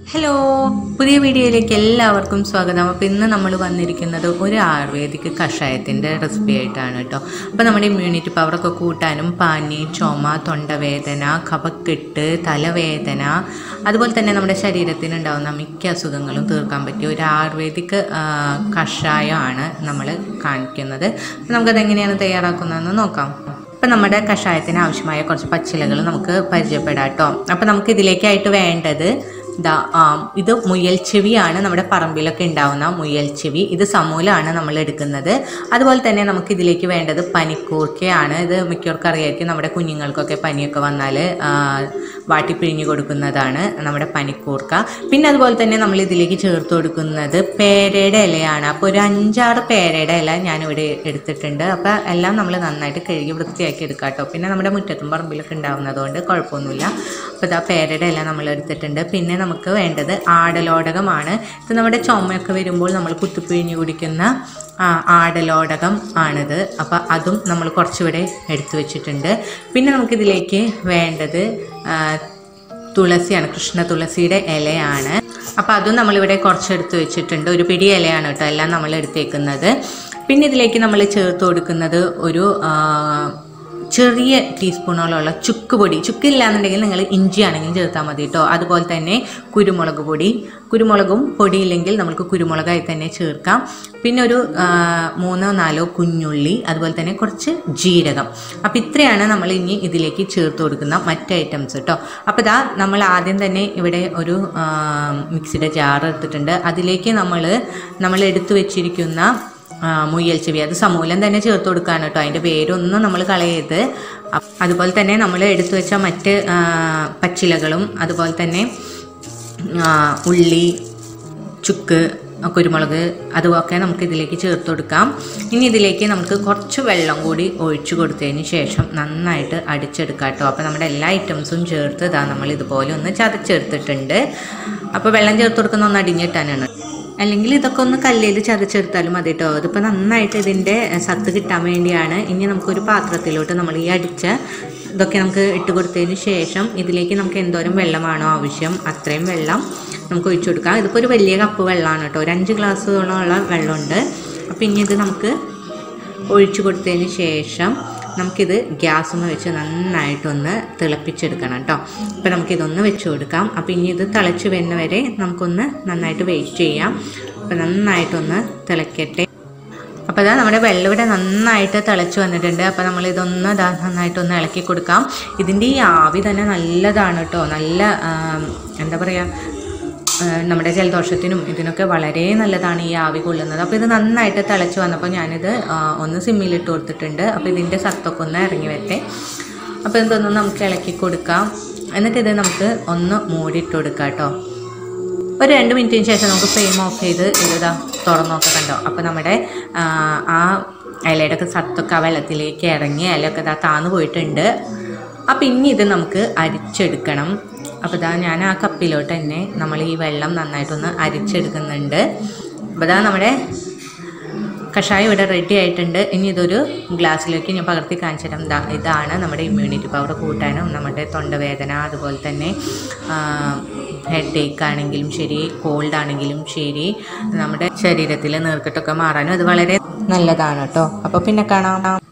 hello പുതിയ വീഡിയോയിലേക്ക് എല്ലാവർക്കും സ്വാഗതം അപ്പോൾ ഇന്ന് നമ്മൾ വന്നിരിക്കുന്നത് ഒരു ആയുർവേദിക് കഷായത്തിൻ്റെ റെസിപ്പി ആയിട്ടാണ് കേട്ടോ അപ്പോൾ നമ്മുടെ ഇമ്മ്യൂണിറ്റി പവറൊക്കെ കൂട്ടാനും പനി ചുമ തൊണ്ടവേദന കഫക്കെട്ട് തലവേദന അതുപോലെ തന്നെ നമ്മുടെ ശരീരത്തിന് ഉണ്ടാകുന്ന മിക്ക അസുഖങ്ങളും തീർക്കാൻ പറ്റിയ ഒരു ആയുർവേദിക് ആ, കഷായമാണ് നമ്മൾ കാണിക്കുന്നത് അപ്പോൾ നമുക്കത് എങ്ങനെയാണ് തയ്യാറാക്കുന്നതെന്ന് നോക്കാം അപ്പം നമ്മുടെ കഷായത്തിന് ആവശ്യമായ കുറച്ച് പച്ചിലകൾ നമുക്ക് പരിചയപ്പെടാം കേട്ടോ അപ്പം നമുക്ക് ഇതിലേക്കായിട്ട് വേണ്ടത് ദാ ആ, ഇത് മുയൽ ചെവിയാണ് നമ്മുടെ പറമ്പിലൊക്കെ ഉണ്ടാവുന്ന മുയൽ ചെവി ഇത് സമൂലമാണ് നമ്മൾ എടുക്കുന്നത് അതുപോലെ തന്നെ നമുക്ക് ഇതിലേക്ക് വേണ്ടത് പനിക്കൂർക്കയാണ് ഇത് മിക്കവർക്കും അറിയായിരിക്കും നമ്മുടെ കുഞ്ഞുങ്ങൾക്കൊക്കെ പനിയൊക്കെ വന്നാൽ വാട്ടി പിഴിഞ്ഞു കൊടുക്കുന്നതാണ് നമ്മുടെ പനിക്കൂർക്ക പിന്നെ അതുപോലെ തന്നെ നമ്മൾ ഇതിലേക്ക് ചേർത്ത് കൊടുക്കുന്നത് പേരയുടെ ഇലയാണ് അപ്പോൾ ഒരു അഞ്ചാറ് പേരയുടെ ഇല ഞാനിവിടെ എടുത്തിട്ടുണ്ട് അപ്പോൾ എല്ലാം നമ്മൾ നന്നായിട്ട് കഴുകി വൃത്തിയാക്കി എടുക്കാം കേട്ടോ പിന്നെ നമ്മുടെ മുറ്റത്തും പറമ്പിലൊക്കെ ഉണ്ടാവുന്നതുകൊണ്ട് കുഴപ്പമൊന്നുമില്ല അപ്പോൾ ഇതാ പേരയുടെ ഇല നമ്മൾ എടുത്തിട്ടുണ്ട് പിന്നെ നമുക്ക് വേണ്ടത് ആടലോടകമാണ് ഇത് നമ്മുടെ ചുമയൊക്കെ വരുമ്പോൾ നമ്മൾ കുത്തിപ്പിഴിഞ്ഞ് കുടിക്കുന്ന ആ, ആടലോടകം ആണിത് അപ്പോൾ അതും നമ്മൾ കുറച്ചുകൂടെ എടുത്തു വെച്ചിട്ടുണ്ട് പിന്നെ നമുക്കിതിലേക്ക് വേണ്ടത് ആ, തുളസിയാണ് കൃഷ്ണ തുളസിയുടെ ഇലയാണ് അപ്പോൾ അതും നമ്മളിവിടെ കുറച്ചെടുത്ത് വെച്ചിട്ടുണ്ട് ഒരു പിടി ഇലയാണ് കേട്ടോ എല്ലാം നമ്മൾ എടുത്തേക്കുന്നത് പിന്നെ ഇതിലേക്ക് നമ്മൾ ചേർത്ത് കൊടുക്കുന്നത് ഒരു ആ, ചെറിയ ടീസ്പൂണോളമുള്ള ചുക്ക് പൊടി ചുക്കില്ല എന്നുണ്ടെങ്കിൽ നിങ്ങൾ ഇഞ്ചി ആണെങ്കിലും ചേർത്താൽ മതി കേട്ടോ അതുപോലെ തന്നെ കുരുമുളക് പൊടി കുരുമുളകും പൊടിയില്ലെങ്കിൽ നമുക്ക് കുരുമുളകായി തന്നെ ചേർക്കാം പിന്നെ ഒരു ആ, മൂന്നോ നാലോ കുഞ്ഞുള്ളി അതുപോലെ തന്നെ കുറച്ച് ജീരകം അപ്പോൾ ഇത്രയാണ് നമ്മൾ ഇനി ഇതിലേക്ക് ചേർത്ത് കൊടുക്കുന്ന മറ്റ് ഐറ്റംസ് കേട്ടോ അപ്പോൾ ഇതാ നമ്മൾ ആദ്യം തന്നെ ഇവിടെ ഒരു ആ, മിക്സിയുടെ ജാർ എടുത്തിട്ടുണ്ട് അതിലേക്ക് നമ്മൾ നമ്മൾ എടുത്തു വെച്ചിരിക്കുന്ന ആ, മുയൽ ചെവി അത് സമൂലം തന്നെ ചേർത്ത് കൊടുക്കാണ് കേട്ടോ അതിൻ്റെ പേരൊന്നും നമ്മൾ കളയരുത് അപ്പ് അതുപോലെ തന്നെ നമ്മൾ എടുത്തു വെച്ച മറ്റ് ആ, പച്ചിലകളും അതുപോലെ തന്നെ ആ, ഉള്ളി ചുക്ക് കുരുമുളക് അതുമൊക്കെ നമുക്ക് ഇതിലേക്ക് ചേർത്ത് കൊടുക്കാം ഇനി ഇതിലേക്ക് നമുക്ക് കുറച്ച് വെള്ളം കൂടി ഒഴിച്ചു കൊടുത്തതിന് ശേഷം നന്നായിട്ട് അടിച്ചെടുക്കാം കേട്ടോ അപ്പോൾ നമ്മുടെ എല്ലാ ഐറ്റംസും ചേർത്ത് ഇതാ നമ്മൾ ഇതുപോലെ ഒന്ന് ചതച്ചെടുത്തിട്ടുണ്ട് അപ്പോൾ വെള്ളം ചേർത്ത് കൊടുക്കുന്ന ഒന്ന് അടിഞ്ഞിട്ടാനാണ് അല്ലെങ്കിൽ ഇതൊക്കെ ഒന്ന് കല്ലിൽ ചതച്ചെടുത്താലും മതി കേട്ടോ ഇതിപ്പോൾ നന്നായിട്ട് ഇതിൻ്റെ സത്ത് കിട്ടാൻ വേണ്ടിയാണ് ഇനി നമുക്കൊരു പാത്രത്തിലോട്ട് നമ്മൾ ഈ അടിച്ച ഇതൊക്കെ നമുക്ക് ഇട്ട് കൊടുത്തതിന് ശേഷം ഇതിലേക്ക് നമുക്ക് എന്തോരം വെള്ളമാണോ ആവശ്യം അത്രയും വെള്ളം നമുക്ക് ഒഴിച്ചു കൊടുക്കാം ഇതിപ്പോൾ ഒരു വലിയ കപ്പ് വെള്ളമാണ് കേട്ടോ ഒരു അഞ്ച് ഗ്ലാസ്സോളമുള്ള വെള്ളമുണ്ട് അപ്പോൾ ഇനി ഇത് നമുക്ക് ഒഴിച്ചു കൊടുത്തതിന് ശേഷം നമുക്കിത് ഗ്യാസ് ഒന്ന് വെച്ച് നന്നായിട്ടൊന്ന് തിളപ്പിച്ചെടുക്കണം കേട്ടോ അപ്പോൾ നമുക്കിതൊന്ന് വെച്ച് കൊടുക്കാം അപ്പോൾ ഇനി ഇത് തിളച്ച് വരുന്ന വരെ നമുക്കൊന്ന് നന്നായിട്ട് വെയിറ്റ് ചെയ്യാം അപ്പോൾ നന്നായിട്ടൊന്ന് തിളക്കട്ടെ അപ്പോൾ ഇതാ നമ്മുടെ വെള്ളം ഇവിടെ നന്നായിട്ട് തിളച്ച് വന്നിട്ടുണ്ട് അപ്പോൾ നമ്മൾ ഇതൊന്ന് ഇതാ നന്നായിട്ടൊന്ന് ഇളക്കി കൊടുക്കാം ഇതിൻ്റെ ഈ ആവി തന്നെ നല്ലതാണ് കേട്ടോ നല്ല ആം, എന്താ പറയുക ഏഹ് നമ്മുടെ ജലദോഷത്തിനും ഇതിനൊക്കെ വളരെ നല്ലതാണ് ഈ ആവി കൊള്ളുന്നത് അപ്പോൾ ഇത് നന്നായിട്ട് തിളച്ച് വന്നപ്പോൾ ഞാനിത് ആ, ഒന്ന് സിമ്മിലിട്ട് കൊടുത്തിട്ടുണ്ട് അപ്പോൾ ഇതിൻ്റെ സത്തൊക്കെ ഒന്ന് ഇറങ്ങി വരട്ടെ അപ്പോൾ ഇതൊന്ന് നമുക്ക് ഇളക്കി കൊടുക്കാം എന്നിട്ട് ഇത് നമുക്ക് ഒന്ന് മൂടിയിട്ട് കൊടുക്കാം കേട്ടോ ഒരു രണ്ട് മിനിറ്റിന് ശേഷം നമുക്ക് ഫ്ലെയിം ഓഫ് ചെയ്ത് ഇതാ തുറന്നു നോക്കാം കണ്ടോ അപ്പോൾ നമ്മുടെ ആ, ആ ഇലയുടെ ഒക്കെ സത്തൊക്കെ ആ വെള്ളത്തിലേക്ക് ഇറങ്ങി ഇലയൊക്കെ ഇതാ താന്നു പോയിട്ടുണ്ട് അപ്പം ഇനി ഇത് നമുക്ക് അരിച്ചെടുക്കണം അപ്പോൾ ഇതാ ഞാൻ ആ കപ്പിലോട്ട് തന്നെ നമ്മൾ ഈ വെള്ളം നന്നായിട്ടൊന്ന് അരിച്ചെടുക്കുന്നുണ്ട് അപ്പോൾ ഇതാ നമ്മുടെ കഷായം ഇവിടെ റെഡി ആയിട്ടുണ്ട് ഇനി ഇതൊരു ഗ്ലാസ്സിലേക്ക് ഞാൻ പകർത്തി കാണിച്ചു തരാം ദാ ഇതാണ് നമ്മുടെ ഇമ്മ്യൂണിറ്റി പവർ കൂട്ടാനും നമ്മുടെ തൊണ്ടവേദന അതുപോലെ തന്നെ ഹെഡ് ഏക്ക് ആണെങ്കിലും ശരി കോൾഡ് ആണെങ്കിലും ശരി നമ്മുടെ ശരീരത്തിലെ നീർക്കെട്ടൊക്കെ മാറാനും അത് വളരെ നല്ലതാണ് കേട്ടോ അപ്പോൾ പിന്നെ കാണാം